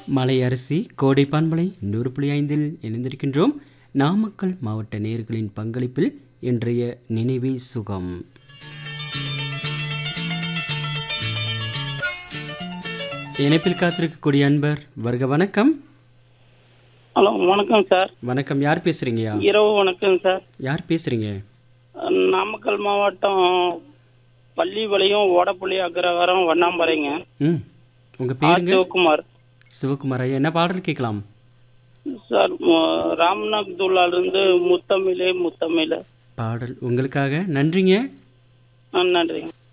மலை அரிசி கோடை பான்மலை நூறு புள்ளி ஐந்தில் இணைந்திருக்கின்றோம் நாமக்கல் மாவட்ட நேர்களின் பங்களிப்பில் இன்றைய நினைவே சுகம் இணைப்பில் காத்திருக்கக்கூடிய அன்பர் வருக வணக்கம் ஹலோ வணக்கம் சார் வணக்கம் யார் பேசுறீங்கயா இரவு வணக்கம் சார் யார் பேசுறீங்க நாமக்கல் மாவட்டம் பள்ளிப்பாளையம் ஓடப்புள்ளி அக்ரஹாரம் வண்ணாம்பறைங்க ம் உங்க ஆர் பேருங்க சிவகுமார் சிவகுமார் ஐயா என்ன பாடல் கேட்கலாம் சார் ம- ராம்நாத் இருந்து முத்தமிழே முத்தமிழே பாடல் உங்களுக்காக நன்றிங்க ஆ, நன்றிங்க